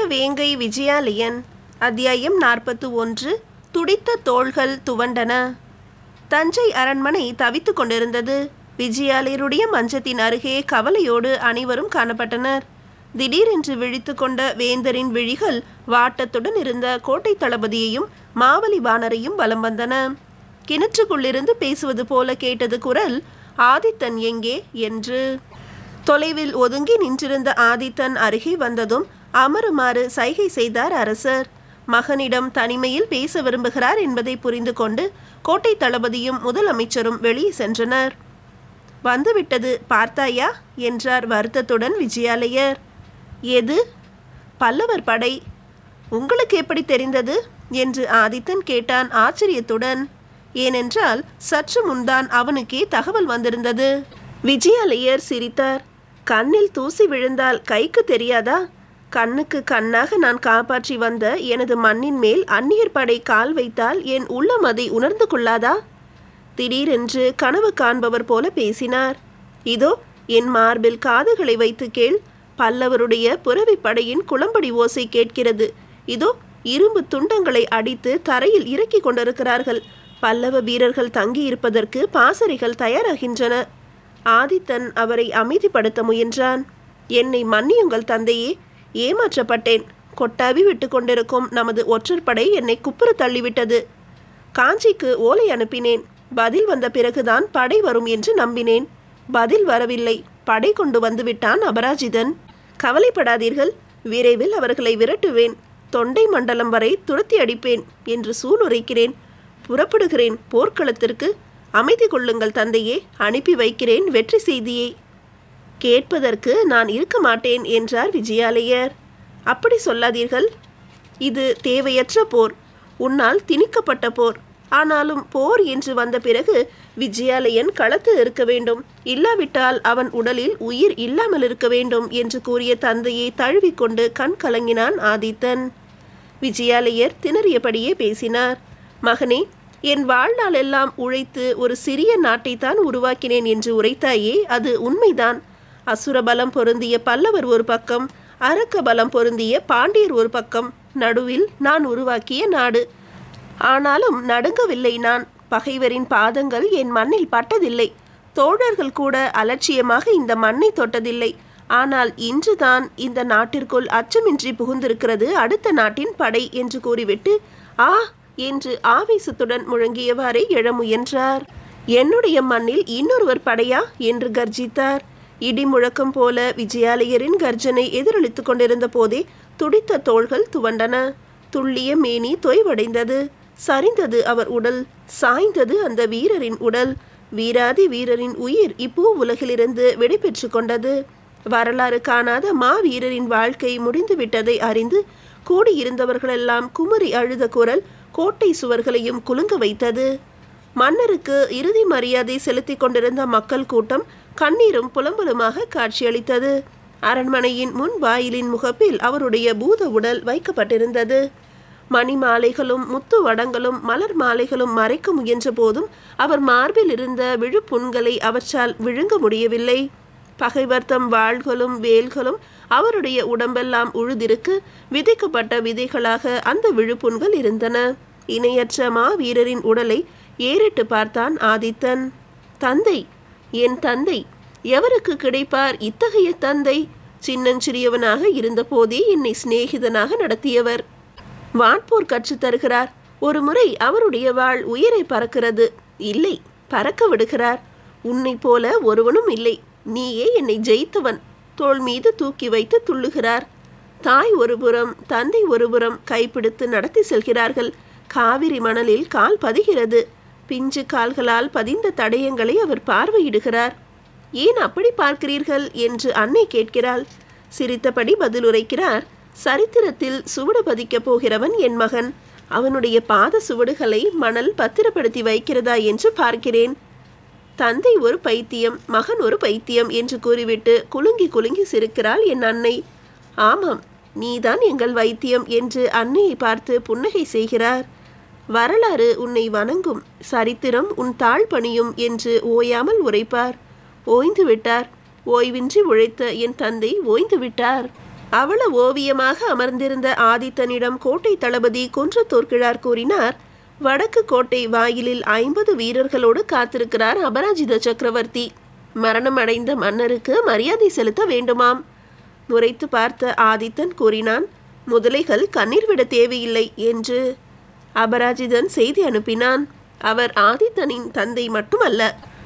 வேங்கை விஜயாலயன் அத்தியாயம் நாற்பத்து ஒன்று துடித்த தோள்கள் துவண்டன தஞ்சை அரண்மனை தவித்துக் கொண்டிருந்தது விஜயாலயருடைய மஞ்சத்தின் அருகே கவலையோடு அனைவரும் காணப்பட்டனர் திடீரென்று விழித்து கொண்ட வேந்தரின் விழிகள் வாட்டத்துடன் இருந்த கோட்டை தளபதியையும் மாவலி வாணரையும் வலம் வந்தன கிணற்றுக்குள்ளிருந்து பேசுவது போல கேட்டது குரல் ஆதித்தன் எங்கே என்று தொலைவில் ஒதுங்கி நின்றிருந்த ஆதித்தன் அருகே வந்ததும் அமருமாறு சைகை செய்தார் அரசர் மகனிடம் தனிமையில் பேச விரும்புகிறார் என்பதை புரிந்து கொண்டு கோட்டை தளபதியும் முதலமைச்சரும் வெளியே சென்றனர் வந்துவிட்டது பார்த்தாயா என்றார் வருத்தத்துடன் விஜயாலயர் எது பல்லவர் படை உங்களுக்கு எப்படி தெரிந்தது என்று ஆதித்தன் கேட்டான் ஆச்சரியத்துடன் ஏனென்றால் சற்று முன்தான் அவனுக்கே தகவல் வந்திருந்தது விஜயாலயர் சிரித்தார் கண்ணில் தூசி விழுந்தால் கைக்கு தெரியாதா கண்ணுக்கு கண்ணாக நான் காப்பாற்றி வந்த எனது மண்ணின் மேல் அந்நியர் படை கால் வைத்தால் என் உள்ளம் அதை உணர்ந்து கொள்ளாதா திடீரென்று கனவு காண்பவர் போல பேசினார் இதோ என் மார்பில் காதுகளை வைத்து கேள் பல்லவருடைய புறவி படையின் குளம்படி ஓசை கேட்கிறது இதோ இரும்பு துண்டங்களை அடித்து தரையில் இறக்கிக் கொண்டிருக்கிறார்கள் பல்லவ வீரர்கள் தங்கியிருப்பதற்கு பாசறைகள் தயாராகின்றன ஆதித்தன் அவரை அமைதிப்படுத்த முயன்றான் என்னை மன்னியுங்கள் தந்தையே ஏமாற்றப்பட்டேன் கொட்டாவி விட்டு கொண்டிருக்கும் நமது ஒற்றற்படை என்னை குப்புற தள்ளிவிட்டது காஞ்சிக்கு ஓலை அனுப்பினேன் பதில் வந்த பிறகுதான் படை வரும் என்று நம்பினேன் பதில் வரவில்லை படை கொண்டு வந்துவிட்டான் அபராஜிதன் கவலைப்படாதீர்கள் விரைவில் அவர்களை விரட்டுவேன் தொண்டை மண்டலம் வரை துரத்தி அடிப்பேன் என்று சூளுரைக்கிறேன் புறப்படுகிறேன் போர்க்களத்திற்கு அமைதி கொள்ளுங்கள் தந்தையே அனுப்பி வைக்கிறேன் வெற்றி செய்தியை கேட்பதற்கு நான் இருக்க மாட்டேன் என்றார் விஜயாலயர் அப்படி சொல்லாதீர்கள் இது தேவையற்ற போர் உன்னால் திணிக்கப்பட்ட போர் ஆனாலும் போர் என்று வந்த பிறகு விஜயாலயன் களத்தில் இருக்க வேண்டும் இல்லாவிட்டால் அவன் உடலில் உயிர் இல்லாமல் இருக்க வேண்டும் என்று கூறிய தந்தையை தழுவிக்கொண்டு கண் கலங்கினான் ஆதித்தன் விஜயாலயர் திணறியபடியே பேசினார் மகனே என் வாழ்நாளெல்லாம் உழைத்து ஒரு சிறிய நாட்டைத்தான் உருவாக்கினேன் என்று உரைத்தாயே அது உண்மைதான் அசுர பலம் பொருந்திய பல்லவர் ஒரு பக்கம் அரக்க பலம் பொருந்திய பாண்டியர் ஒரு பக்கம் நடுவில் நான் உருவாக்கிய நாடு ஆனாலும் நடுங்கவில்லை நான் பகைவரின் பாதங்கள் என் மண்ணில் பட்டதில்லை தோழர்கள் கூட அலட்சியமாக இந்த மண்ணை தொட்டதில்லை ஆனால் இன்றுதான் இந்த நாட்டிற்குள் அச்சமின்றி புகுந்திருக்கிறது அடுத்த நாட்டின் படை என்று கூறிவிட்டு ஆ என்று ஆவேசத்துடன் முழங்கியவாறே எழ முயன்றார் என்னுடைய மண்ணில் இன்னொருவர் படையா என்று கர்ஜித்தார் இடி முழக்கம் போல விஜயாலயரின் கர்ஜனை எதிரொலித்துக் கொண்டிருந்த போதே துடித்த தோள்கள் துவண்டன துள்ளிய மேனி தொய்வடைந்தது சரிந்தது அவர் உடல் சாய்ந்தது அந்த வீரரின் உடல் வீராதி வீரரின் உயிர் இப்போ உலகிலிருந்து விடைபெற்று கொண்டது வரலாறு காணாத மாவீரரின் வாழ்க்கை முடிந்துவிட்டதை அறிந்து கூடியிருந்தவர்களெல்லாம் குமரி அழுத குரல் கோட்டை சுவர்களையும் குலுங்க வைத்தது மன்னருக்கு இறுதி மரியாதை செலுத்திக் கொண்டிருந்த மக்கள் கூட்டம் கண்ணீரும் புலம்பலுமாக காட்சியளித்தது அரண்மனையின் முன் வாயிலின் முகப்பில் அவருடைய பூத உடல் வைக்கப்பட்டிருந்தது மணி மாலைகளும் முத்து வடங்களும் மலர் மாலைகளும் மறைக்க முயன்ற போதும் அவர் மார்பில் இருந்த விழுப்புண்களை அவற்றால் விழுங்க முடியவில்லை பகைவர் தம் வாள்களும் வேல்களும் அவருடைய உடம்பெல்லாம் உழுதிருக்கு விதைக்கப்பட்ட விதைகளாக அந்த விழுப்புண்கள் இருந்தன இணையற்ற மாவீரரின் உடலை ஏறிட்டு பார்த்தான் ஆதித்தன் தந்தை என் தந்தை எவருக்கு கிடைப்பார் இத்தகைய தந்தை சின்னஞ்சிறியவனாக இருந்தபோதே என்னை சிநேகிதனாக நடத்தியவர் வான்போர் கற்றுத் தருகிறார் ஒரு முறை அவருடைய வாழ் உயிரை பறக்கிறது இல்லை பறக்க விடுகிறார் உன்னை போல ஒருவனும் இல்லை நீயே என்னை ஜெயித்தவன் தோள் மீது தூக்கி வைத்து துள்ளுகிறார் தாய் ஒருபுறம் தந்தை ஒருபுறம் கைப்பிடித்து நடத்தி செல்கிறார்கள் காவிரி மணலில் கால் பதிகிறது பிஞ்சு கால்களால் பதிந்த தடயங்களை அவர் பார்வையிடுகிறார் ஏன் அப்படி பார்க்கிறீர்கள் என்று அன்னை கேட்கிறாள் சிரித்தபடி பதிலுரைக்கிறார் சரித்திரத்தில் சுவடு பதிக்கப் போகிறவன் என் மகன் அவனுடைய பாத சுவடுகளை மணல் பத்திரப்படுத்தி வைக்கிறதா என்று பார்க்கிறேன் தந்தை ஒரு பைத்தியம் மகன் ஒரு பைத்தியம் என்று கூறிவிட்டு குலுங்கி குலுங்கி சிரிக்கிறாள் என் அன்னை ஆமாம் நீதான் எங்கள் வைத்தியம் என்று அன்னையை பார்த்து புன்னகை செய்கிறார் வரலாறு உன்னை வணங்கும் சரித்திரம் உன் தாழ் பணியும் என்று ஓயாமல் உரைப்பார் ஓய்ந்து விட்டார் ஓய்வின்றி உழைத்த என் தந்தை ஓய்ந்து விட்டார் அவள ஓவியமாக அமர்ந்திருந்த ஆதித்தனிடம் கோட்டை தளபதி குன்றத்தூர் கிழார் கூறினார் வடக்கு கோட்டை வாயிலில் ஐம்பது வீரர்களோடு காத்திருக்கிறார் அபராஜித சக்கரவர்த்தி மரணம் அடைந்த மன்னருக்கு மரியாதை செலுத்த வேண்டுமாம் முறைத்து பார்த்த ஆதித்தன் கூறினான் முதலைகள் கண்ணீர் விட தேவையில்லை என்று அபராஜிதன் செய்தி அனுப்பினான் அவர் ஆதித்தனின் தந்தை மட்டுமல்ல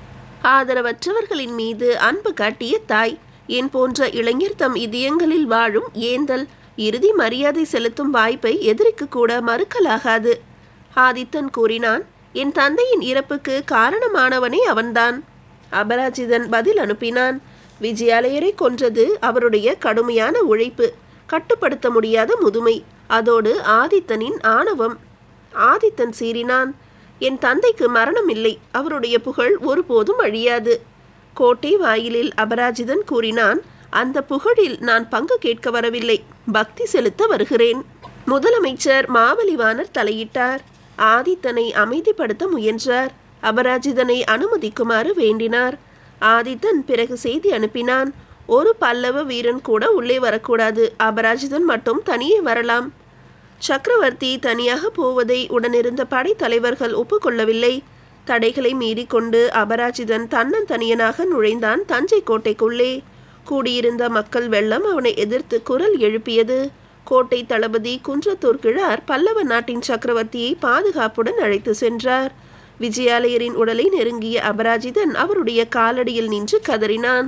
ஆதரவற்றவர்களின் மீது அன்பு காட்டிய தாய் என் போன்ற இளைஞர் தம் இதயங்களில் வாழும் ஏந்தல் இறுதி மரியாதை செலுத்தும் வாய்ப்பை எதிரிக்கு கூட மறுக்கலாகாது ஆதித்தன் கூறினான் என் தந்தையின் இறப்புக்கு காரணமானவனே அவன்தான் அபராஜிதன் பதில் அனுப்பினான் விஜயாலயரை கொன்றது அவருடைய கடுமையான உழைப்பு கட்டுப்படுத்த முடியாத முதுமை அதோடு ஆதித்தனின் ஆணவம் ஆதித்தன் சீறினான் என் தந்தைக்கு மரணம் இல்லை அவருடைய புகழ் ஒருபோதும் அழியாது கோட்டை வாயிலில் அபராஜிதன் கூறினான் அந்த புகழில் நான் பங்கு கேட்க வரவில்லை பக்தி செலுத்த வருகிறேன் முதலமைச்சர் மாவலிவாணர் தலையிட்டார் ஆதித்தனை அமைதிப்படுத்த முயன்றார் அபராஜிதனை அனுமதிக்குமாறு வேண்டினார் ஆதித்தன் பிறகு செய்தி அனுப்பினான் ஒரு பல்லவ வீரன் கூட உள்ளே வரக்கூடாது அபராஜிதன் மட்டும் தனியே வரலாம் சக்கரவர்த்தி தனியாக போவதை உடனிருந்த படைத்தலைவர்கள் ஒப்புக்கொள்ளவில்லை தடைகளை மீறிக்கொண்டு அபராஜிதன் தன்னந்தனியனாக நுழைந்தான் தஞ்சை கோட்டைக்குள்ளே கூடியிருந்த மக்கள் வெள்ளம் அவனை எதிர்த்து குரல் எழுப்பியது கோட்டை தளபதி குன்றத்தூர் கிழார் பல்லவ நாட்டின் சக்கரவர்த்தியை பாதுகாப்புடன் அழைத்து சென்றார் விஜயாலயரின் உடலை நெருங்கிய அபராஜிதன் அவருடைய காலடியில் நின்று கதறினான்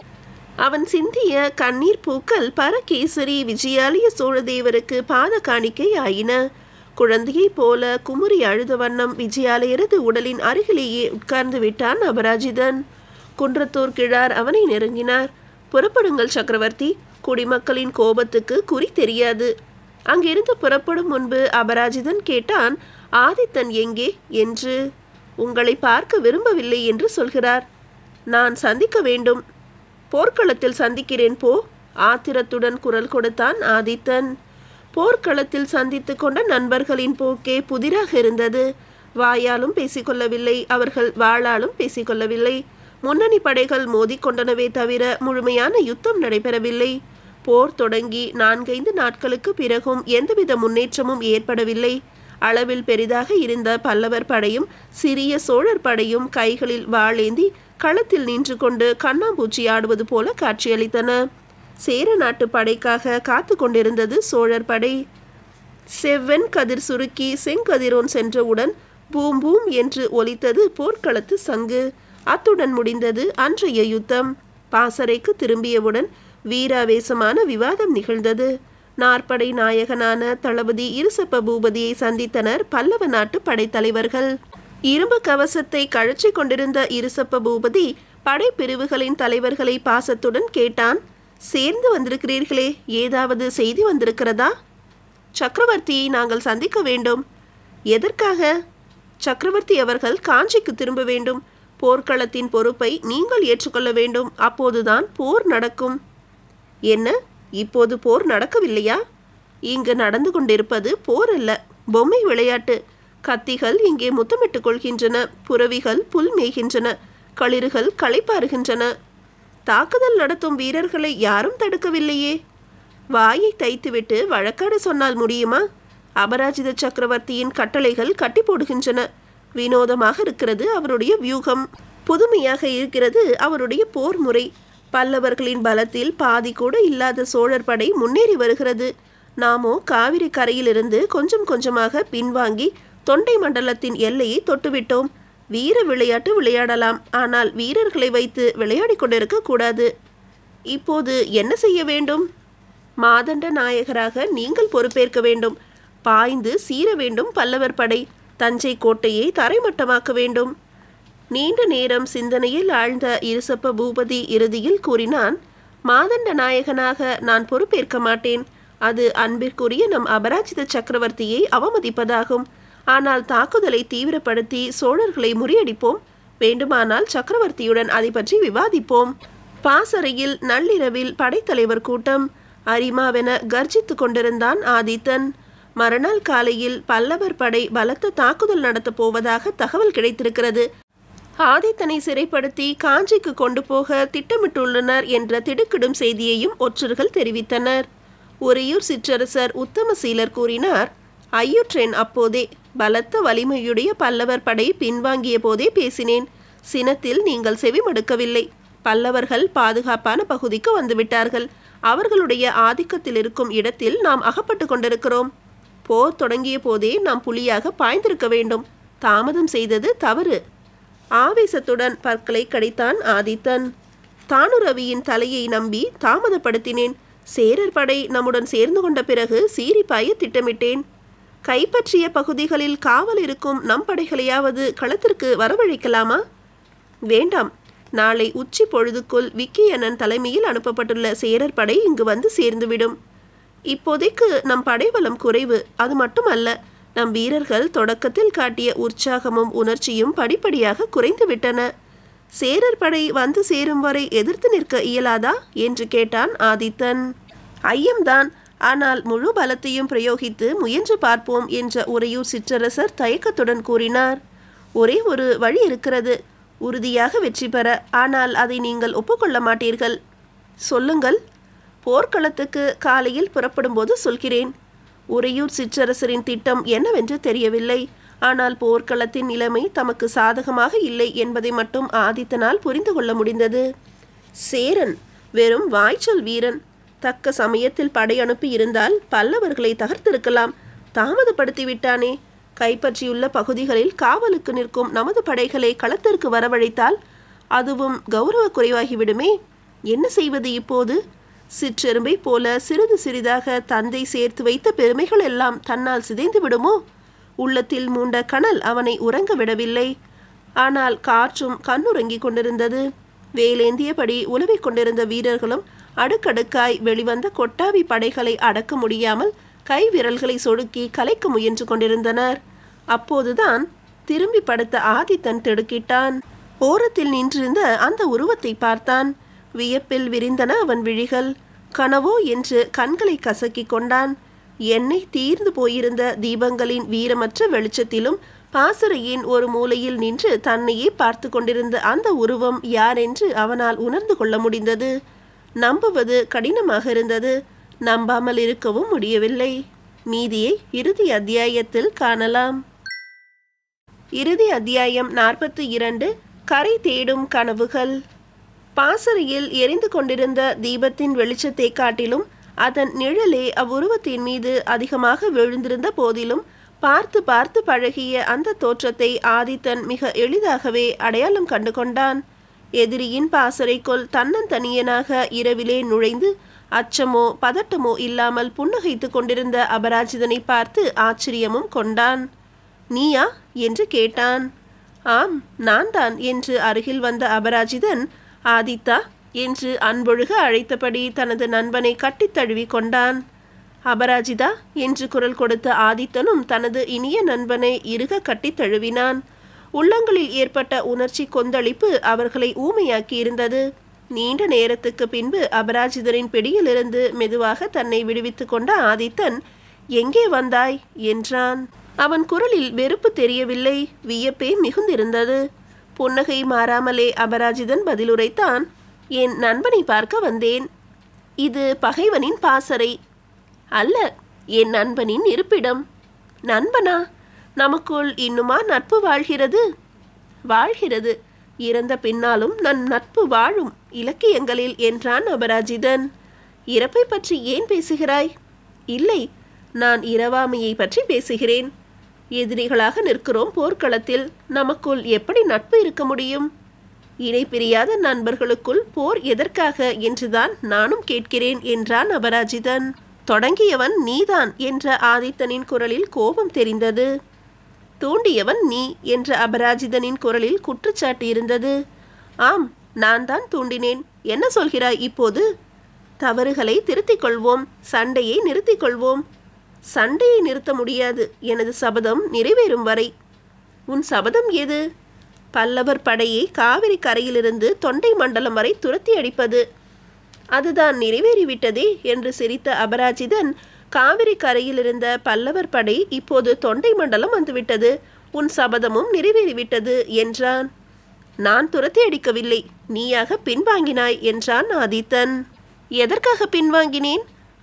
அவன் சிந்திய கண்ணீர் பூக்கள் பரகேசரி விஜயாலய சோழதேவருக்கு பாத காணிக்கை ஆயின குழந்தையைப் போல குமுறி அழுத வண்ணம் விஜயாலயரது உடலின் அருகிலேயே உட்கார்ந்து விட்டான் அபராஜிதன் குன்றத்தூர் கிழார் அவனை நெருங்கினார் புறப்படுங்கள் சக்கரவர்த்தி குடிமக்களின் கோபத்துக்கு குறி தெரியாது அங்கிருந்து புறப்படும் முன்பு அபராஜிதன் கேட்டான் ஆதித்தன் எங்கே என்று உங்களை பார்க்க விரும்பவில்லை என்று சொல்கிறார் நான் சந்திக்க வேண்டும் போர்க்களத்தில் சந்திக்கிறேன் போ ஆத்திரத்துடன் குரல் கொடுத்தான் ஆதித்தன் போர்க்களத்தில் சந்தித்து கொண்ட நண்பர்களின் போக்கே புதிராக இருந்தது வாயாலும் பேசிக்கொள்ளவில்லை அவர்கள் வாளாலும் பேசிக்கொள்ளவில்லை முன்னணி படைகள் மோதிக்கொண்டனவே தவிர முழுமையான யுத்தம் நடைபெறவில்லை போர் தொடங்கி நான்கைந்து நாட்களுக்கு பிறகும் எந்தவித முன்னேற்றமும் ஏற்படவில்லை அளவில் பெரிதாக இருந்த பல்லவர் படையும் சிறிய சோழர் படையும் கைகளில் வாளேந்தி களத்தில் நின்று கொண்டு கண்ணாம்பூச்சி ஆடுவது போல காட்சியளித்தன சேர நாட்டு படைக்காக காத்து கொண்டிருந்தது சோழர் படை செவ்வெண் கதிர் சுருக்கி செங்கதிரோன் சென்றவுடன் பூம் பூம் என்று ஒலித்தது போர்க்களத்து சங்கு அத்துடன் முடிந்தது அன்றைய யுத்தம் பாசறைக்கு திரும்பியவுடன் வீராவேசமான விவாதம் நிகழ்ந்தது நாற்படை நாயகனான தளபதி இருசப்ப பூபதியை சந்தித்தனர் பல்லவ நாட்டு படைத்தலைவர்கள் இரும்பு கவசத்தை கழற்றி கொண்டிருந்த இருசப்ப பூபதி படைப்பிரிவுகளின் தலைவர்களை பாசத்துடன் கேட்டான் சேர்ந்து வந்திருக்கிறீர்களே ஏதாவது செய்தி வந்திருக்கிறதா சக்கரவர்த்தியை நாங்கள் சந்திக்க வேண்டும் எதற்காக சக்கரவர்த்தி அவர்கள் காஞ்சிக்கு திரும்ப வேண்டும் போர்க்களத்தின் பொறுப்பை நீங்கள் ஏற்றுக்கொள்ள வேண்டும் அப்போதுதான் போர் நடக்கும் என்ன இப்போது போர் நடக்கவில்லையா இங்கு நடந்து கொண்டிருப்பது போர் அல்ல பொம்மை விளையாட்டு கத்திகள் இங்கே முத்தமிட்டுக் கொள்கின்றன புறவிகள் புல் மேய்கின்றன களிறுகள் களைப்பாறுகின்றன தாக்குதல் நடத்தும் வீரர்களை யாரும் தடுக்கவில்லையே வாயை தைத்துவிட்டு வழக்காட சொன்னால் முடியுமா அபராஜித சக்கரவர்த்தியின் கட்டளைகள் கட்டி போடுகின்றன வினோதமாக இருக்கிறது அவருடைய வியூகம் புதுமையாக இருக்கிறது அவருடைய போர் முறை பல்லவர்களின் பலத்தில் பாதி கூட இல்லாத சோழர் படை முன்னேறி வருகிறது நாமோ காவிரி கரையிலிருந்து கொஞ்சம் கொஞ்சமாக பின்வாங்கி தொண்டை மண்டலத்தின் எல்லையை தொட்டுவிட்டோம் வீர விளையாட்டு விளையாடலாம் ஆனால் வீரர்களை வைத்து விளையாடிக் கொண்டிருக்க கூடாது இப்போது என்ன செய்ய வேண்டும் மாதண்ட நாயகராக நீங்கள் பொறுப்பேற்க வேண்டும் பாய்ந்து சீர வேண்டும் பல்லவர் படை தஞ்சை கோட்டையை தரைமட்டமாக்க வேண்டும் நீண்ட நேரம் சிந்தனையில் ஆழ்ந்த இருசப்ப பூபதி இறுதியில் கூறினான் மாதண்ட நாயகனாக நான் பொறுப்பேற்க மாட்டேன் அது அன்பிற்குரிய நம் அபராஜித சக்கரவர்த்தியை அவமதிப்பதாகும் ஆனால் தாக்குதலை தீவிரப்படுத்தி சோழர்களை முறியடிப்போம் வேண்டுமானால் சக்கரவர்த்தியுடன் அதை பற்றி விவாதிப்போம் பாசறையில் நள்ளிரவில் படைத்தலைவர் கூட்டம் அரிமாவென கர்ஜித்து கொண்டிருந்தான் ஆதித்தன் மறுநாள் காலையில் பல்லவர் படை பலத்த தாக்குதல் நடத்தப் போவதாக தகவல் கிடைத்திருக்கிறது ஆதித்தனை சிறைப்படுத்தி காஞ்சிக்கு கொண்டு போக திட்டமிட்டுள்ளனர் என்ற திடுக்கிடும் செய்தியையும் ஒற்றர்கள் தெரிவித்தனர் உறையூர் சிற்றரசர் உத்தமசீலர் கூறினார் ஐயுற்றேன் அப்போதே பலத்த வலிமையுடைய பல்லவர் படை பின்வாங்கிய போதே பேசினேன் சினத்தில் நீங்கள் செவிமடுக்கவில்லை பல்லவர்கள் பாதுகாப்பான பகுதிக்கு வந்துவிட்டார்கள் அவர்களுடைய ஆதிக்கத்தில் இருக்கும் இடத்தில் நாம் அகப்பட்டு கொண்டிருக்கிறோம் போர் தொடங்கிய போதே நாம் புலியாக பாய்ந்திருக்க வேண்டும் தாமதம் செய்தது தவறு ஆவேசத்துடன் பற்களை கடித்தான் ஆதித்தன் தானுரவியின் தலையை நம்பி தாமதப்படுத்தினேன் சேரர் படை நம்முடன் சேர்ந்து கொண்ட பிறகு சீரிப்பாய திட்டமிட்டேன் கைப்பற்றிய பகுதிகளில் காவல் இருக்கும் நம் படைகளையாவது களத்திற்கு வரவழைக்கலாமா வேண்டாம் நாளை உச்சி பொழுதுக்குள் விக்கியண்ணன் தலைமையில் அனுப்பப்பட்டுள்ள சேரர் படை இங்கு வந்து சேர்ந்துவிடும் இப்போதைக்கு நம் படைபலம் குறைவு அது மட்டுமல்ல நம் வீரர்கள் தொடக்கத்தில் காட்டிய உற்சாகமும் உணர்ச்சியும் படிப்படியாக குறைந்துவிட்டன சேரர் படை வந்து சேரும் வரை எதிர்த்து நிற்க இயலாதா என்று கேட்டான் ஆதித்தன் ஐயம்தான் ஆனால் முழு பலத்தையும் பிரயோகித்து முயன்று பார்ப்போம் என்ற உறையூர் சிற்றரசர் தயக்கத்துடன் கூறினார் ஒரே ஒரு வழி இருக்கிறது உறுதியாக வெற்றி பெற ஆனால் அதை நீங்கள் ஒப்புக்கொள்ள மாட்டீர்கள் சொல்லுங்கள் போர்க்களத்துக்கு காலையில் புறப்படும்போது சொல்கிறேன் உறையூர் சிற்றரசரின் திட்டம் என்னவென்று தெரியவில்லை ஆனால் போர்க்களத்தின் நிலைமை தமக்கு சாதகமாக இல்லை என்பதை மட்டும் ஆதித்தனால் புரிந்து கொள்ள முடிந்தது சேரன் வெறும் வாய்ச்சொல் வீரன் தக்க சமயத்தில் படையனுப்பி இருந்தால் பல்லவர்களை தகர்த்திருக்கலாம் தாமதப்படுத்தி விட்டானே கைப்பற்றியுள்ள பகுதிகளில் காவலுக்கு நிற்கும் நமது படைகளை களத்திற்கு வரவழைத்தால் அதுவும் கௌரவ குறைவாகிவிடுமே என்ன செய்வது இப்போது சிற்றெரும்பை போல சிறிது சிறிதாக தந்தை சேர்த்து வைத்த பெருமைகள் எல்லாம் தன்னால் சிதைந்து விடுமோ உள்ளத்தில் மூண்ட கனல் அவனை உறங்க விடவில்லை ஆனால் காற்றும் கண்ணுறங்கிக் கொண்டிருந்தது வேலேந்தியபடி உலவிக் கொண்டிருந்த வீரர்களும் அடுக்கடுக்காய் வெளிவந்த கொட்டாவி படைகளை அடக்க முடியாமல் கை விரல்களை சொடுக்கி கலைக்க முயன்று கொண்டிருந்தனர் அப்போதுதான் திரும்பி படுத்த ஆதித்தன் திடுக்கிட்டான் ஓரத்தில் நின்றிருந்த அந்த உருவத்தை பார்த்தான் வியப்பில் விரிந்தன அவன் விழிகள் கனவோ என்று கண்களை கசக்கிக் கொண்டான் எண்ணெய் தீர்ந்து போயிருந்த தீபங்களின் வீரமற்ற வெளிச்சத்திலும் பாசறையின் ஒரு மூலையில் நின்று தன்னையே பார்த்து கொண்டிருந்த அந்த உருவம் யாரென்று அவனால் உணர்ந்து கொள்ள முடிந்தது நம்புவது கடினமாக இருந்தது நம்பாமல் இருக்கவும் முடியவில்லை மீதியை இறுதி அத்தியாயத்தில் காணலாம் இறுதி அத்தியாயம் நாற்பத்தி இரண்டு கரை தேடும் கனவுகள் பாசறையில் எரிந்து கொண்டிருந்த தீபத்தின் வெளிச்சத்தை காட்டிலும் அதன் நிழலே அவ்வுருவத்தின் மீது அதிகமாக விழுந்திருந்த போதிலும் பார்த்து பார்த்து பழகிய அந்த தோற்றத்தை ஆதித்தன் மிக எளிதாகவே அடையாளம் கண்டு கொண்டான் எதிரியின் பாசறைக்குள் தன்னந்தனியனாக இரவிலே நுழைந்து அச்சமோ பதட்டமோ இல்லாமல் புன்னகைத்து கொண்டிருந்த அபராஜிதனை பார்த்து ஆச்சரியமும் கொண்டான் நீயா என்று கேட்டான் ஆம் நான் தான் என்று அருகில் வந்த அபராஜிதன் ஆதித்தா என்று அன்பொழுக அழைத்தபடி தனது நண்பனை கட்டித் தழுவி கொண்டான் அபராஜிதா என்று குரல் கொடுத்த ஆதித்தனும் தனது இனிய நண்பனை இறுக கட்டித் தழுவினான் உள்ளங்களில் ஏற்பட்ட உணர்ச்சி கொந்தளிப்பு அவர்களை ஊமையாக்கி இருந்தது நீண்ட நேரத்துக்கு பின்பு அபராஜிதரின் பிடியிலிருந்து மெதுவாக தன்னை விடுவித்துக் கொண்ட ஆதித்தன் எங்கே வந்தாய் என்றான் அவன் குரலில் வெறுப்பு தெரியவில்லை வியப்பே மிகுந்திருந்தது புன்னகை மாறாமலே அபராஜிதன் பதிலுரைத்தான் என் நண்பனை பார்க்க வந்தேன் இது பகைவனின் பாசறை அல்ல என் நண்பனின் இருப்பிடம் நண்பனா நமக்குள் இன்னுமா நட்பு வாழ்கிறது வாழ்கிறது இறந்த பின்னாலும் நன் நட்பு வாழும் இலக்கியங்களில் என்றான் அபராஜிதன் இறப்பை பற்றி ஏன் பேசுகிறாய் இல்லை நான் இரவாமையை பற்றி பேசுகிறேன் எதிரிகளாக நிற்கிறோம் போர்க்களத்தில் நமக்குள் எப்படி நட்பு இருக்க முடியும் இணை பிரியாத நண்பர்களுக்குள் போர் எதற்காக என்றுதான் நானும் கேட்கிறேன் என்றான் அபராஜிதன் தொடங்கியவன் நீதான் என்ற ஆதித்தனின் குரலில் கோபம் தெரிந்தது தூண்டியவன் நீ என்ற அபராஜிதனின் குரலில் குற்றச்சாட்டு இருந்தது ஆம் நான் தான் தூண்டினேன் என்ன சொல்கிறாய் இப்போது தவறுகளை திருத்திக் கொள்வோம் சண்டையை நிறுத்திக் கொள்வோம் சண்டையை நிறுத்த முடியாது எனது சபதம் நிறைவேறும் வரை உன் சபதம் எது பல்லவர் படையை காவிரி கரையிலிருந்து தொண்டை மண்டலம் வரை துரத்தி அடிப்பது அதுதான் நிறைவேறிவிட்டதே என்று சிரித்த அபராஜிதன் காவிரி கரையில் இருந்த பல்லவர் படை இப்போது தொண்டை மண்டலம் வந்துவிட்டது உன் சபதமும் நிறைவேறிவிட்டது என்றான் நான் துரத்தி அடிக்கவில்லை நீயாக பின்வாங்கினாய் என்றான் ஆதித்தன் எதற்காக பின்வாங்கினேன்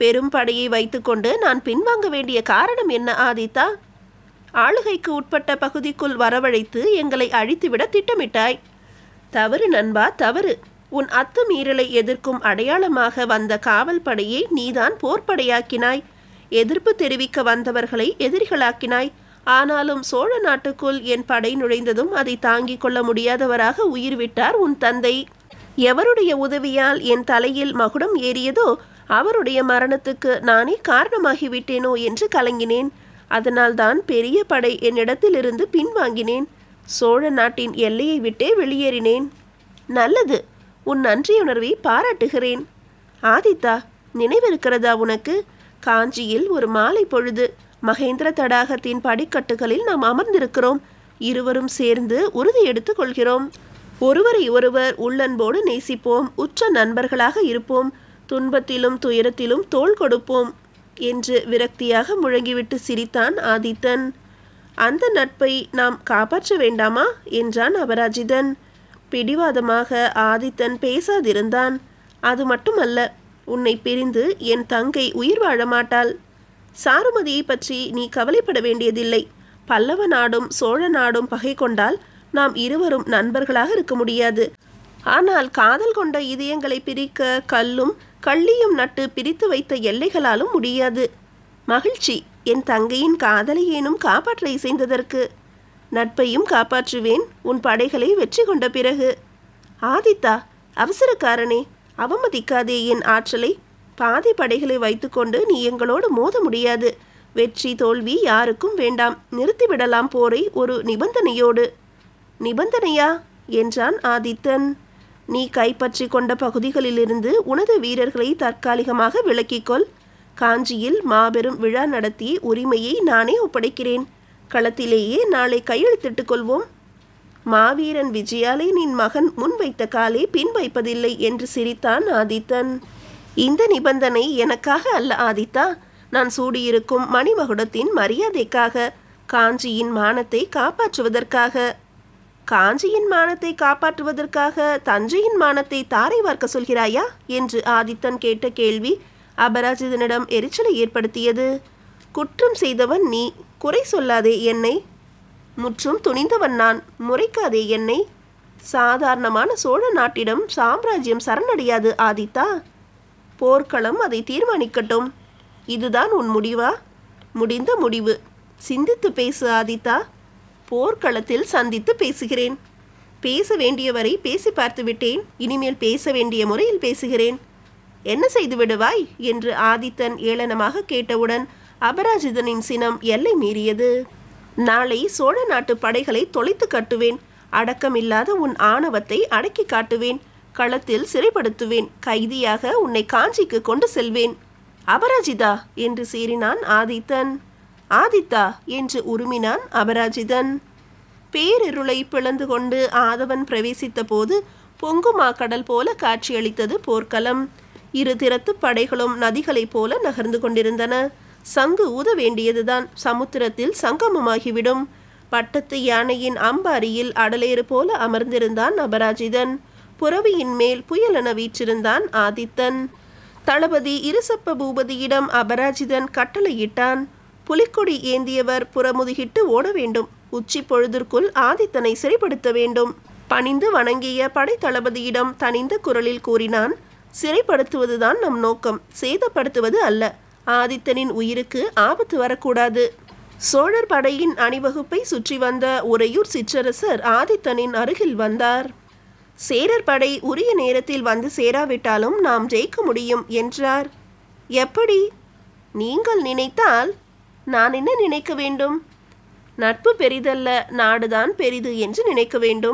பெரும் படையை வைத்துக்கொண்டு நான் பின்வாங்க வேண்டிய காரணம் என்ன ஆதித்தா ஆளுகைக்கு உட்பட்ட பகுதிக்குள் வரவழைத்து எங்களை அழித்துவிட திட்டமிட்டாய் தவறு நண்பா தவறு உன் அத்துமீறலை எதிர்க்கும் அடையாளமாக வந்த காவல் படையை நீதான் போர்ப்படையாக்கினாய் எதிர்ப்பு தெரிவிக்க வந்தவர்களை எதிரிகளாக்கினாய் ஆனாலும் சோழ நாட்டுக்குள் என் படை நுழைந்ததும் அதை தாங்கிக் கொள்ள முடியாதவராக உயிர் விட்டார் உன் தந்தை எவருடைய உதவியால் என் தலையில் மகுடம் ஏறியதோ அவருடைய மரணத்துக்கு நானே காரணமாகிவிட்டேனோ என்று கலங்கினேன் அதனால்தான் பெரிய படை என்னிடத்திலிருந்து பின்வாங்கினேன் சோழ நாட்டின் எல்லையை விட்டே வெளியேறினேன் நல்லது உன் நன்றியுணர்வை பாராட்டுகிறேன் ஆதித்தா நினைவிருக்கிறதா உனக்கு காஞ்சியில் ஒரு மாலை பொழுது மகேந்திர தடாகத்தின் படிக்கட்டுகளில் நாம் அமர்ந்திருக்கிறோம் இருவரும் சேர்ந்து உறுதி எடுத்துக் கொள்கிறோம் ஒருவரை ஒருவர் உள்ளன்போடு நேசிப்போம் உற்ற நண்பர்களாக இருப்போம் துன்பத்திலும் துயரத்திலும் தோள் கொடுப்போம் என்று விரக்தியாக முழங்கிவிட்டு சிரித்தான் ஆதித்தன் அந்த நட்பை நாம் காப்பாற்ற வேண்டாமா என்றான் அபராஜிதன் பிடிவாதமாக ஆதித்தன் பேசாதிருந்தான் அது மட்டுமல்ல உன்னை பிரிந்து என் தங்கை உயிர் வாழ மாட்டாள் சாருமதியை பற்றி நீ கவலைப்பட வேண்டியதில்லை பல்லவ நாடும் சோழ நாடும் பகை கொண்டால் நாம் இருவரும் நண்பர்களாக இருக்க முடியாது ஆனால் காதல் கொண்ட இதயங்களை பிரிக்க கல்லும் கள்ளியும் நட்டு பிரித்து வைத்த எல்லைகளாலும் முடியாது மகிழ்ச்சி என் தங்கையின் காதலை ஏனும் காப்பாற்ற இசைந்ததற்கு நட்பையும் காப்பாற்றுவேன் உன் படைகளை வெற்றி கொண்ட பிறகு ஆதித்தா அவசரக்காரனே அவமதிக்காதே என் ஆற்றலை பாதி படைகளை வைத்துக்கொண்டு நீ எங்களோடு மோத முடியாது வெற்றி தோல்வி யாருக்கும் வேண்டாம் நிறுத்திவிடலாம் போரை ஒரு நிபந்தனையோடு நிபந்தனையா என்றான் ஆதித்தன் நீ கைப்பற்றி கொண்ட பகுதிகளிலிருந்து உனது வீரர்களை தற்காலிகமாக விலக்கிக்கொள் காஞ்சியில் மாபெரும் விழா நடத்தி உரிமையை நானே ஒப்படைக்கிறேன் களத்திலேயே நாளை கையெழுத்திட்டுக் கொள்வோம் மாவீரன் விஜயாலயனின் மகன் முன்வைத்த காலை பின் வைப்பதில்லை என்று சிரித்தான் ஆதித்தன் இந்த நிபந்தனை எனக்காக அல்ல ஆதித்தா நான் சூடியிருக்கும் மணிமகுடத்தின் மரியாதைக்காக காஞ்சியின் மானத்தை காப்பாற்றுவதற்காக காஞ்சியின் மானத்தை காப்பாற்றுவதற்காக தஞ்சையின் மானத்தை தாரை வார்க்க சொல்கிறாயா என்று ஆதித்தன் கேட்ட கேள்வி அபராஜிதனிடம் எரிச்சலை ஏற்படுத்தியது குற்றம் செய்தவன் நீ குறை சொல்லாதே என்னை முற்றும் துணிந்தவன் நான் முறைக்காதே என்னை சாதாரணமான சோழ நாட்டிடம் சாம்ராஜ்யம் சரணடையாது ஆதித்தா போர்க்களம் அதை தீர்மானிக்கட்டும் இதுதான் உன் முடிவா முடிந்த முடிவு சிந்தித்து பேசு ஆதித்தா போர்க்களத்தில் சந்தித்து பேசுகிறேன் பேச வேண்டியவரை பேசி பார்த்து விட்டேன் இனிமேல் பேச வேண்டிய முறையில் பேசுகிறேன் என்ன செய்து விடுவாய் என்று ஆதித்தன் ஏளனமாக கேட்டவுடன் அபராஜிதனின் சினம் எல்லை மீறியது நாளை சோழ நாட்டு படைகளை தொலைத்து கட்டுவேன் அடக்கமில்லாத உன் ஆணவத்தை அடக்கி காட்டுவேன் களத்தில் சிறைப்படுத்துவேன் கைதியாக உன்னை காஞ்சிக்கு கொண்டு செல்வேன் அபராஜிதா என்று சீறினான் ஆதித்தன் ஆதித்தா என்று உருமினான் அபராஜிதன் பேரிருளை பிளந்து கொண்டு ஆதவன் பிரவேசித்த போது பொங்குமா கடல் போல காட்சியளித்தது போர்க்களம் இரு திறத்து படைகளும் நதிகளைப் போல நகர்ந்து கொண்டிருந்தன சங்கு ஊத வேண்டியதுதான் சமுத்திரத்தில் சங்கமமாகிவிடும் பட்டத்து யானையின் அம்பாரியில் அடலேறு போல அமர்ந்திருந்தான் அபராஜிதன் புறவியின் மேல் புயலென வீற்றிருந்தான் ஆதித்தன் தளபதி இருசப்ப பூபதியிடம் அபராஜிதன் கட்டளையிட்டான் புலிக்கொடி ஏந்தியவர் புறமுதுகிட்டு ஓட வேண்டும் உச்சி பொழுதிற்குள் ஆதித்தனை சிறைப்படுத்த வேண்டும் பணிந்து வணங்கிய படை தளபதியிடம் தனிந்த குரலில் கூறினான் சிறைப்படுத்துவதுதான் நம் நோக்கம் சேதப்படுத்துவது அல்ல ஆதித்தனின் உயிருக்கு ஆபத்து வரக்கூடாது சோழர் படையின் அணிவகுப்பை சுற்றி வந்த உறையூர் சிற்றரசர் ஆதித்தனின் அருகில் வந்தார் சேரர் படை உரிய நேரத்தில் வந்து சேராவிட்டாலும் நாம் ஜெயிக்க முடியும் என்றார் எப்படி நீங்கள் நினைத்தால் நான் என்ன நினைக்க வேண்டும் நட்பு பெரிதல்ல நாடுதான் பெரிது என்று நினைக்க வேண்டும்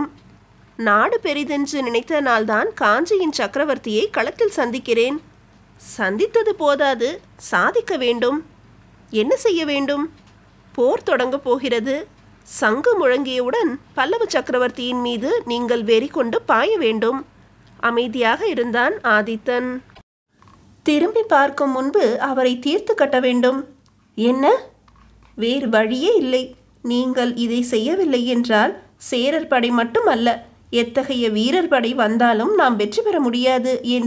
நாடு பெரிதென்று நினைத்த நாள்தான் காஞ்சியின் சக்கரவர்த்தியை களத்தில் சந்திக்கிறேன் சந்தித்தது போதாது சாதிக்க வேண்டும் என்ன செய்ய வேண்டும் போர் தொடங்கப் போகிறது சங்கு முழங்கியவுடன் பல்லவ சக்கரவர்த்தியின் மீது நீங்கள் வெறி கொண்டு பாய வேண்டும் அமைதியாக இருந்தான் ஆதித்தன் திரும்பி பார்க்கும் முன்பு அவரை தீர்த்து கட்ட வேண்டும் என்ன வேறு வழியே இல்லை நீங்கள் இதை செய்யவில்லை என்றால் சேரர் படை மட்டுமல்ல எத்தகைய வீரர் படை வந்தாலும் நாம் வெற்றி பெற முடியாது என்று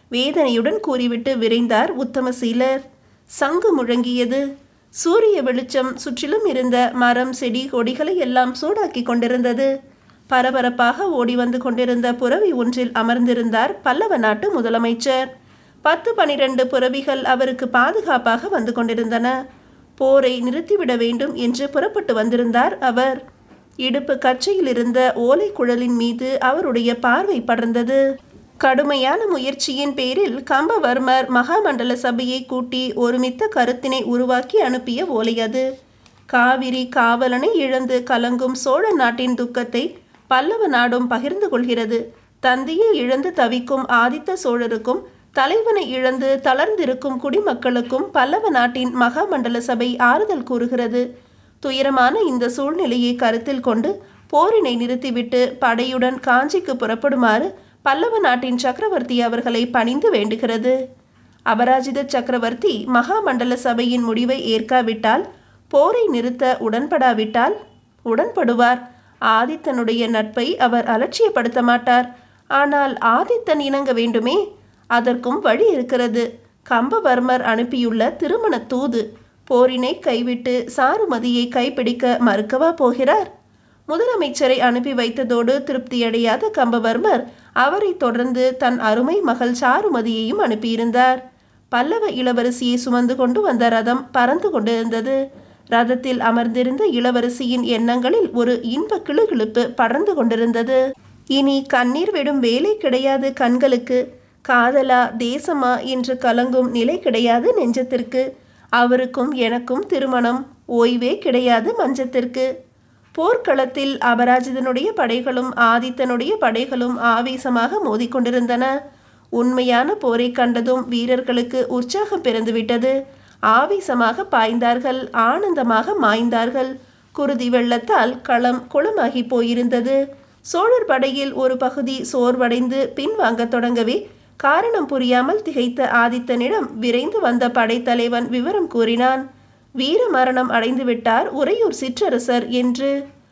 வேதனையுடன் கூறிவிட்டு விரைந்தார் உத்தமசீலர் சங்கு முழங்கியது சூரிய வெளிச்சம் சுற்றிலும் இருந்த மரம் செடி கொடிகளை எல்லாம் சூடாக்கி கொண்டிருந்தது பரபரப்பாக ஓடி வந்து கொண்டிருந்த புறவி ஒன்றில் அமர்ந்திருந்தார் பல்லவ நாட்டு முதலமைச்சர் பத்து பனிரெண்டு புறவிகள் அவருக்கு பாதுகாப்பாக வந்து கொண்டிருந்தன போரை நிறுத்திவிட வேண்டும் என்று புறப்பட்டு வந்திருந்தார் அவர் இடுப்பு கச்சையில் இருந்த ஓலை குழலின் மீது அவருடைய பார்வை படர்ந்தது கடுமையான முயற்சியின் பேரில் கம்பவர்மர் மகாமண்டல சபையை கூட்டி ஒருமித்த கருத்தினை உருவாக்கி அனுப்பிய ஓலை அது காவிரி காவலனை இழந்து கலங்கும் சோழ நாட்டின் துக்கத்தை பல்லவ நாடும் பகிர்ந்து கொள்கிறது தந்தையை இழந்து தவிக்கும் ஆதித்த சோழருக்கும் தலைவனை இழந்து தளர்ந்திருக்கும் குடிமக்களுக்கும் பல்லவ நாட்டின் மகாமண்டல சபை ஆறுதல் கூறுகிறது துயரமான இந்த சூழ்நிலையை கருத்தில் கொண்டு போரினை நிறுத்திவிட்டு படையுடன் காஞ்சிக்கு புறப்படுமாறு பல்லவ நாட்டின் சக்கரவர்த்தி அவர்களை பணிந்து வேண்டுகிறது அபராஜித சக்கரவர்த்தி மகாமண்டல சபையின் முடிவை ஏற்காவிட்டால் போரை நிறுத்த உடன்படாவிட்டால் உடன்படுவார் ஆதித்தனுடைய நட்பை அவர் அலட்சியப்படுத்த மாட்டார் ஆனால் ஆதித்தன் இணங்க வேண்டுமே அதற்கும் வழி இருக்கிறது கம்பவர்மர் அனுப்பியுள்ள திருமண தூது போரினை கைவிட்டு சாருமதியை கைப்பிடிக்க மறுக்கவா போகிறார் முதலமைச்சரை அனுப்பி வைத்ததோடு திருப்தியடையாத கம்பவர்மர் அவரை தொடர்ந்து தன் அருமை மகள் சாருமதியையும் அனுப்பியிருந்தார் பல்லவ இளவரசியை சுமந்து கொண்டு வந்த ரதம் பறந்து கொண்டிருந்தது ரதத்தில் அமர்ந்திருந்த இளவரசியின் எண்ணங்களில் ஒரு இன்ப கிளுகிழுப்பு படர்ந்து கொண்டிருந்தது இனி கண்ணீர் விடும் வேலை கிடையாது கண்களுக்கு காதலா தேசமா என்று கலங்கும் நிலை கிடையாது நெஞ்சத்திற்கு அவருக்கும் எனக்கும் திருமணம் ஓய்வே கிடையாது மஞ்சத்திற்கு போர்க்களத்தில் அபராஜிதனுடைய படைகளும் ஆதித்தனுடைய படைகளும் ஆவேசமாக மோதிக்கொண்டிருந்தன உண்மையான போரை கண்டதும் வீரர்களுக்கு உற்சாகம் பிறந்துவிட்டது ஆவேசமாக பாய்ந்தார்கள் ஆனந்தமாக மாய்ந்தார்கள் குருதி வெள்ளத்தால் களம் குளமாகி போயிருந்தது சோழர் படையில் ஒரு பகுதி சோர்வடைந்து பின்வாங்கத் தொடங்கவே காரணம் புரியாமல் திகைத்த ஆதித்தனிடம் விரைந்து வந்த படைத்தலைவன் விவரம் கூறினான் வீர மரணம் அடைந்து விட்டார் உறையூர் சிற்றரசர் என்று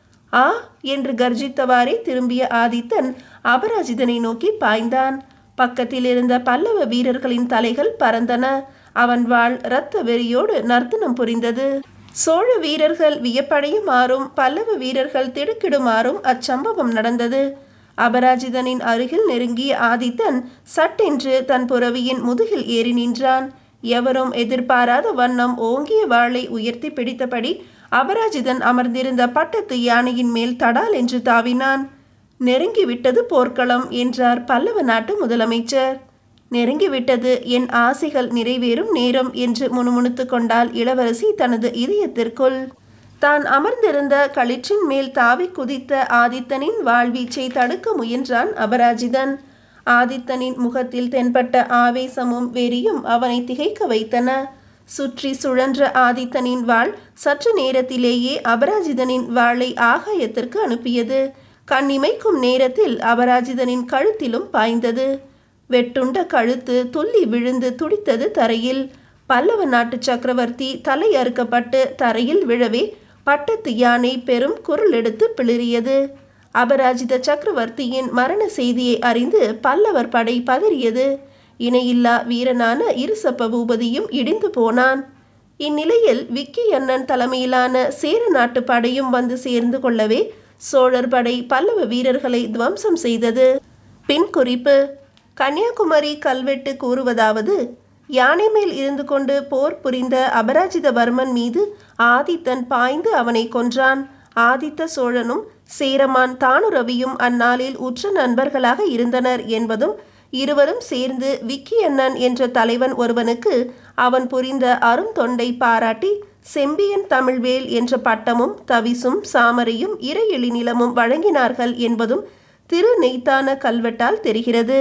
ஆ என்று கர்ஜித்தவாறே திரும்பிய ஆதித்தன் அபராஜிதனை நோக்கி பாய்ந்தான் பக்கத்தில் இருந்த பல்லவ வீரர்களின் தலைகள் பறந்தன அவன் வாழ் இரத்த வெறியோடு நர்த்தனம் புரிந்தது சோழ வீரர்கள் வியப்படையுமாறும் பல்லவ வீரர்கள் திடுக்கிடுமாறும் அச்சம்பவம் நடந்தது அபராஜிதனின் அருகில் நெருங்கிய ஆதித்தன் சட்டென்று தன் புறவியின் முதுகில் ஏறி நின்றான் எவரும் எதிர்பாராத வண்ணம் ஓங்கிய வாளை உயர்த்தி பிடித்தபடி அபராஜிதன் அமர்ந்திருந்த பட்டத்து யானையின் மேல் தடால் என்று தாவினான் நெருங்கிவிட்டது போர்க்களம் என்றார் பல்லவ நாட்டு முதலமைச்சர் நெருங்கிவிட்டது என் ஆசைகள் நிறைவேறும் நேரம் என்று முணுமுணுத்து கொண்டால் இளவரசி தனது இதயத்திற்குள் தான் அமர்ந்திருந்த களிற்றின் மேல் தாவி குதித்த ஆதித்தனின் வாழ்வீச்சை தடுக்க முயன்றான் அபராஜிதன் ஆதித்தனின் முகத்தில் தென்பட்ட ஆவேசமும் வெறியும் அவனை திகைக்க வைத்தன சுற்றி சுழன்ற ஆதித்தனின் வாள் சற்று நேரத்திலேயே அபராஜிதனின் வாளை ஆகாயத்திற்கு அனுப்பியது கண்ணிமைக்கும் நேரத்தில் அபராஜிதனின் கழுத்திலும் பாய்ந்தது வெட்டுண்ட கழுத்து துள்ளி விழுந்து துடித்தது தரையில் பல்லவ நாட்டு சக்கரவர்த்தி தலை அறுக்கப்பட்டு தரையில் விழவே பட்டத்து யானை பெரும் குரல் எடுத்து பிளிறியது அபராஜித சக்கரவர்த்தியின் மரண செய்தியை அறிந்து பல்லவர் படை பதறியது இணையில்லா வீரனான இருசப்ப பூபதியும் இடிந்து போனான் இந்நிலையில் விக்கி அண்ணன் தலைமையிலான சேர நாட்டு படையும் வந்து சேர்ந்து கொள்ளவே சோழர் படை பல்லவ வீரர்களை துவம்சம் செய்தது பின் குறிப்பு கன்னியாகுமரி கல்வெட்டு கூறுவதாவது யானை மேல் இருந்து கொண்டு போர் புரிந்த அபராஜிதவர்மன் மீது ஆதித்தன் பாய்ந்து அவனை கொன்றான் ஆதித்த சோழனும் சேரமான் தானுரவியும் அந்நாளில் உற்ற நண்பர்களாக இருந்தனர் என்பதும் இருவரும் சேர்ந்து விக்கி அண்ணன் என்ற தலைவன் ஒருவனுக்கு அவன் புரிந்த அரும் தொண்டை பாராட்டி செம்பியன் தமிழ்வேல் என்ற பட்டமும் தவிசும் சாமரையும் இறையெளி நிலமும் வழங்கினார்கள் என்பதும் திரு நெய்த்தான கல்வெட்டால் தெரிகிறது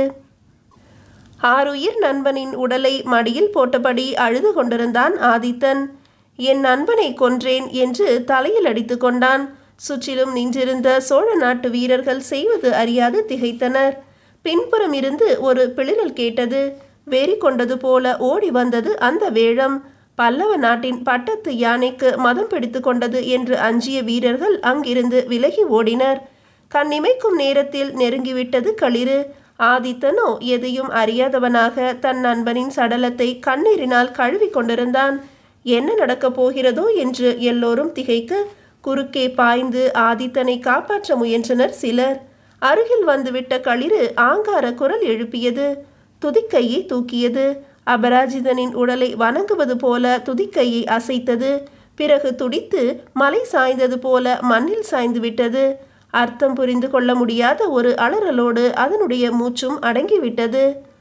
ஆருயிர் நண்பனின் உடலை மடியில் போட்டபடி அழுது கொண்டிருந்தான் ஆதித்தன் என் நண்பனை கொன்றேன் என்று தலையில் அடித்து கொண்டான் சுற்றிலும் நின்றிருந்த சோழ நாட்டு வீரர்கள் செய்வது அறியாது திகைத்தனர் பின்புறம் இருந்து ஒரு பிளிரல் கேட்டது வெறி கொண்டது போல ஓடி வந்தது அந்த வேழம் பல்லவ நாட்டின் பட்டத்து யானைக்கு மதம் பிடித்து கொண்டது என்று அஞ்சிய வீரர்கள் அங்கிருந்து விலகி ஓடினர் கண்ணிமைக்கும் நேரத்தில் நெருங்கிவிட்டது களிறு ஆதித்தனோ எதையும் அறியாதவனாக தன் நண்பனின் சடலத்தை கண்ணீரினால் கழுவி கொண்டிருந்தான் என்ன நடக்கப் போகிறதோ என்று எல்லோரும் திகைக்க குறுக்கே பாய்ந்து ஆதித்தனை காப்பாற்ற முயன்றனர் சிலர் அருகில் வந்துவிட்ட களிறு ஆங்கார குரல் எழுப்பியது துதிக்கையை தூக்கியது அபராஜிதனின் உடலை வணங்குவது போல துதிக்கையை அசைத்தது பிறகு துடித்து மலை சாய்ந்தது போல மண்ணில் சாய்ந்து விட்டது அர்த்தம் புரிந்து கொள்ள முடியாத ஒரு அலறலோடு அதனுடைய மூச்சும் அடங்கிவிட்டது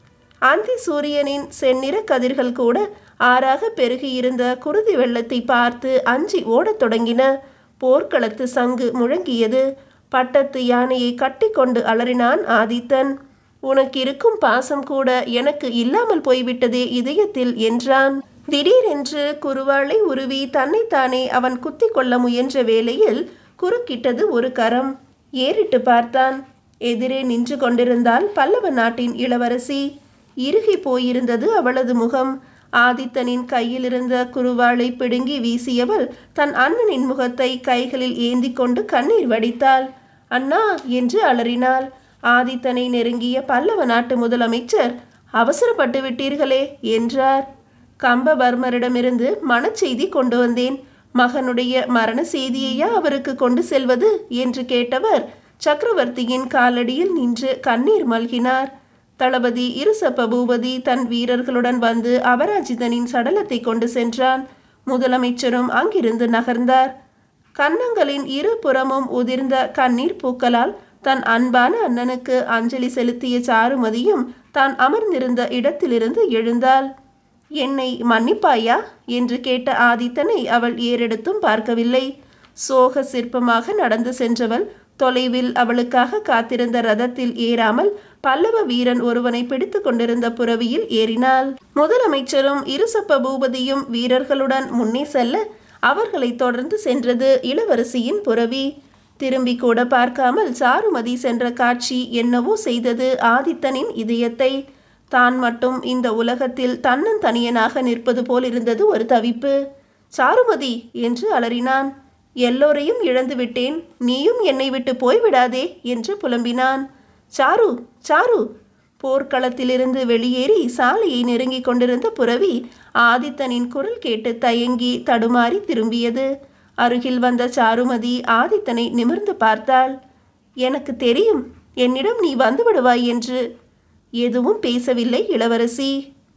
அந்தி சூரியனின் செந்நிற கதிர்கள் கூட ஆறாக பெருகியிருந்த குருதி வெள்ளத்தை பார்த்து அஞ்சி ஓடத் தொடங்கின போர்க்களத்து சங்கு முழங்கியது பட்டத்து யானையை கட்டிக்கொண்டு அலறினான் ஆதித்தன் உனக்கு இருக்கும் பாசம் கூட எனக்கு இல்லாமல் போய்விட்டதே இதயத்தில் என்றான் திடீரென்று குருவாளை உருவி தன்னைத்தானே அவன் குத்தி கொள்ள முயன்ற வேளையில் குறுக்கிட்டது ஒரு கரம் ஏறிட்டு பார்த்தான் எதிரே நின்று கொண்டிருந்தால் பல்லவ நாட்டின் இளவரசி இறுகி போயிருந்தது அவளது முகம் ஆதித்தனின் கையில் இருந்த குருவாளை பிடுங்கி வீசியவள் தன் அண்ணனின் முகத்தை கைகளில் ஏந்தி கொண்டு கண்ணீர் வடித்தாள் அண்ணா என்று அலறினாள் ஆதித்தனை நெருங்கிய பல்லவ நாட்டு முதலமைச்சர் அவசரப்பட்டு விட்டீர்களே என்றார் கம்பவர்மரிடமிருந்து மனச்செய்தி கொண்டு வந்தேன் மகனுடைய மரண செய்தியையா அவருக்கு கொண்டு செல்வது என்று கேட்டவர் சக்கரவர்த்தியின் காலடியில் நின்று கண்ணீர் மல்கினார் தளபதி இருசப்ப பூபதி தன் வீரர்களுடன் வந்து அபராஜிதனின் சடலத்தை கொண்டு சென்றான் முதலமைச்சரும் அங்கிருந்து நகர்ந்தார் கன்னங்களின் இரு புறமும் உதிர்ந்த கண்ணீர் பூக்களால் தன் அன்பான அண்ணனுக்கு அஞ்சலி செலுத்திய சாருமதியும் தான் அமர்ந்திருந்த இடத்திலிருந்து எழுந்தாள் என்னை மன்னிப்பாயா என்று கேட்ட ஆதித்தனை அவள் ஏறெடுத்தும் பார்க்கவில்லை சோக சிற்பமாக நடந்து சென்றவள் தொலைவில் அவளுக்காக காத்திருந்த ரதத்தில் ஏறாமல் பல்லவ வீரன் ஒருவனை பிடித்து கொண்டிருந்த புறவியில் ஏறினாள் முதலமைச்சரும் இருசப்ப பூபதியும் வீரர்களுடன் முன்னே செல்ல அவர்களை தொடர்ந்து சென்றது இளவரசியின் புறவி திரும்பி கூட பார்க்காமல் சாருமதி சென்ற காட்சி என்னவோ செய்தது ஆதித்தனின் இதயத்தை தான் மட்டும் இந்த உலகத்தில் தன்னந்தனியனாக நிற்பது போல் இருந்தது ஒரு தவிப்பு சாருமதி என்று அலறினான் எல்லோரையும் இழந்து விட்டேன் நீயும் என்னை விட்டு போய்விடாதே என்று புலம்பினான் சாரு சாரு போர்க்களத்திலிருந்து வெளியேறி சாலையை நெருங்கிக் கொண்டிருந்த புறவி ஆதித்தனின் குரல் கேட்டு தயங்கி தடுமாறி திரும்பியது அருகில் வந்த சாருமதி ஆதித்தனை நிமிர்ந்து பார்த்தாள் எனக்கு தெரியும் என்னிடம் நீ வந்து விடுவாய் என்று எதுவும் பேசவில்லை இளவரசி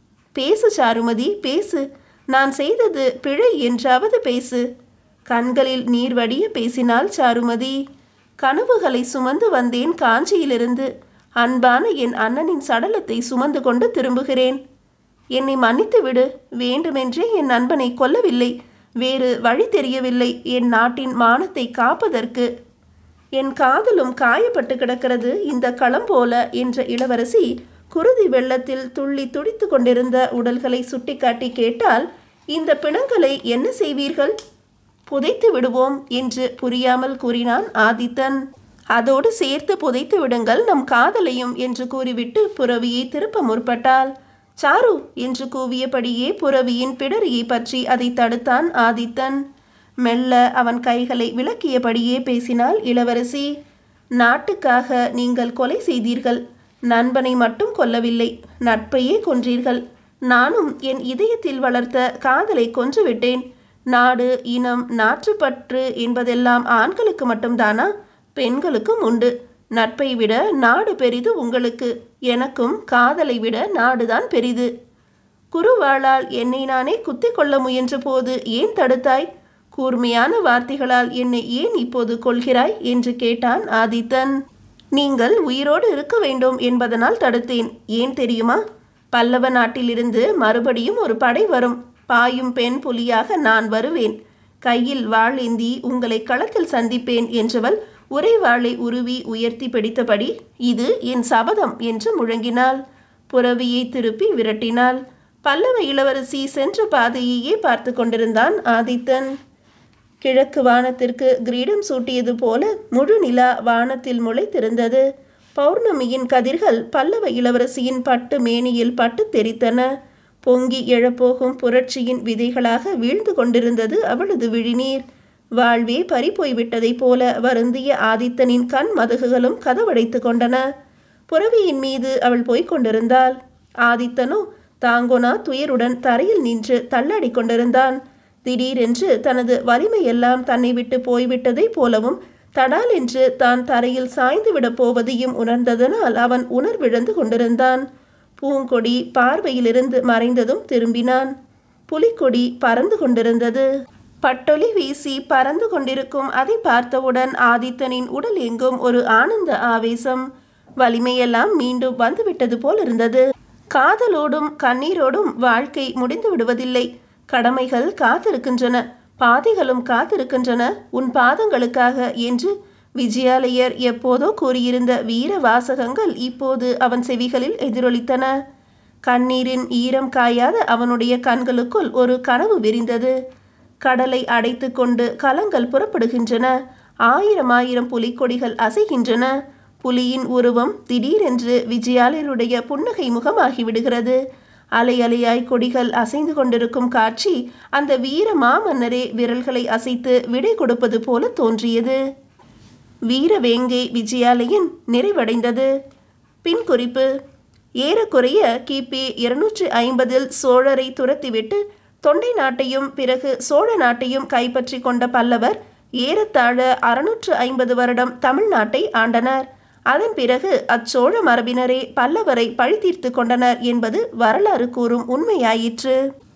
பேசு சாருமதி பேசு நான் செய்தது பிழை என்றாவது பேசு கண்களில் நீர் வடிய பேசினாள் சாருமதி கனவுகளை சுமந்து வந்தேன் காஞ்சியிலிருந்து அன்பான என் அண்ணனின் சடலத்தை சுமந்து கொண்டு திரும்புகிறேன் என்னை மன்னித்து விடு வேண்டுமென்றே என் நண்பனை கொல்லவில்லை வேறு வழி தெரியவில்லை என் நாட்டின் மானத்தை காப்பதற்கு என் காதலும் காயப்பட்டு கிடக்கிறது இந்த களம் போல என்ற இளவரசி குருதி வெள்ளத்தில் துள்ளி துடித்து கொண்டிருந்த உடல்களை சுட்டிக்காட்டி கேட்டால் இந்த பிணங்களை என்ன செய்வீர்கள் புதைத்து விடுவோம் என்று புரியாமல் கூறினான் ஆதித்தன் அதோடு சேர்த்து புதைத்து விடுங்கள் நம் காதலையும் என்று கூறிவிட்டு புறவியை திருப்ப முற்பட்டாள் சாரு என்று கூவியபடியே புறவியின் பிடரியை பற்றி அதை தடுத்தான் ஆதித்தன் மெல்ல அவன் கைகளை விளக்கியபடியே பேசினாள் இளவரசி நாட்டுக்காக நீங்கள் கொலை செய்தீர்கள் நண்பனை மட்டும் கொல்லவில்லை நட்பையே கொன்றீர்கள் நானும் என் இதயத்தில் வளர்த்த காதலை கொன்றுவிட்டேன் நாடு இனம் நாற்றுப்பற்று என்பதெல்லாம் ஆண்களுக்கு மட்டும்தானா பெண்களுக்கும் உண்டு நட்பை விட நாடு பெரிது உங்களுக்கு எனக்கும் காதலை விட நாடுதான் பெரிது குருவாளால் என்னை நானே குத்திக் கொள்ள முயன்ற போது ஏன் தடுத்தாய் கூர்மையான வார்த்தைகளால் என்னை ஏன் இப்போது கொள்கிறாய் என்று கேட்டான் ஆதித்தன் நீங்கள் உயிரோடு இருக்க வேண்டும் என்பதனால் தடுத்தேன் ஏன் தெரியுமா பல்லவ நாட்டிலிருந்து மறுபடியும் ஒரு படை வரும் பாயும் பெண் புலியாக நான் வருவேன் கையில் வாள் ஏந்தி உங்களை களத்தில் சந்திப்பேன் என்றவள் உரை வாளை உருவி உயர்த்தி பிடித்தபடி இது என் சபதம் என்று முழங்கினாள் புறவியை திருப்பி விரட்டினாள் பல்லவ இளவரசி சென்ற பாதையையே பார்த்து கொண்டிருந்தான் ஆதித்தன் கிழக்கு வானத்திற்கு கிரீடம் சூட்டியது போல முழு நிலா வானத்தில் முளைத்திருந்தது பௌர்ணமியின் கதிர்கள் பல்லவ இளவரசியின் பட்டு மேனியில் பட்டு தெரித்தன பொங்கி எழப்போகும் புரட்சியின் விதைகளாக வீழ்ந்து கொண்டிருந்தது அவளது விழிநீர் வாழ்வே பறிபோய்விட்டதைப் போல வருந்திய ஆதித்தனின் கண் மதகுகளும் கதவடைத்து கொண்டன புறவியின் மீது அவள் போய்க் கொண்டிருந்தாள் ஆதித்தனோ தாங்கோனா துயருடன் தரையில் நின்று தள்ளாடி கொண்டிருந்தான் திடீரென்று தனது வலிமையெல்லாம் தன்னை விட்டு போய்விட்டதைப் போலவும் தடால் என்று தான் தரையில் சாய்ந்து விடப் போவதையும் உணர்ந்ததனால் அவன் உணர்விழந்து கொண்டிருந்தான் பூங்கொடி பார்வையிலிருந்து மறைந்ததும் திரும்பினான் புலிக்கொடி பறந்து கொண்டிருந்தது பட்டொலி வீசி பறந்து கொண்டிருக்கும் அதை பார்த்தவுடன் ஆதித்தனின் உடல் எங்கும் ஒரு ஆனந்த ஆவேசம் வலிமையெல்லாம் மீண்டும் வந்துவிட்டது போல் இருந்தது காதலோடும் கண்ணீரோடும் வாழ்க்கை முடிந்து விடுவதில்லை கடமைகள் காத்திருக்கின்றன பாதைகளும் காத்திருக்கின்றன உன் பாதங்களுக்காக என்று விஜயாலயர் எப்போதோ கூறியிருந்த வீர வாசகங்கள் இப்போது அவன் செவிகளில் எதிரொலித்தன கண்ணீரின் ஈரம் காயாத அவனுடைய கண்களுக்குள் ஒரு கனவு விரிந்தது கடலை அடைத்து கொண்டு கலங்கள் புறப்படுகின்றன ஆயிரம் ஆயிரம் புலிக்கொடிகள் அசைகின்றன புலியின் உருவம் திடீரென்று விஜயாலயருடைய புன்னகை முகமாகி விடுகிறது அலை அலையாய் கொடிகள் அசைந்து கொண்டிருக்கும் காட்சி அந்த வீர மாமன்னரே விரல்களை அசைத்து விடை கொடுப்பது போல தோன்றியது வீரவேங்கை விஜயாலயன் நிறைவடைந்தது பின் குறிப்பு ஏறக்குறைய கிபி இருநூற்று ஐம்பதில் சோழரை துரத்திவிட்டு தொண்டை நாட்டையும் பிறகு சோழ நாட்டையும் கைப்பற்றி கொண்ட பல்லவர் ஏறத்தாழ அறுநூற்று ஐம்பது வருடம் தமிழ்நாட்டை ஆண்டனர் அதன் பிறகு அச்சோழ மரபினரே பல்லவரை பழித்தீர்த்து கொண்டனர் என்பது வரலாறு கூறும் உண்மையாயிற்று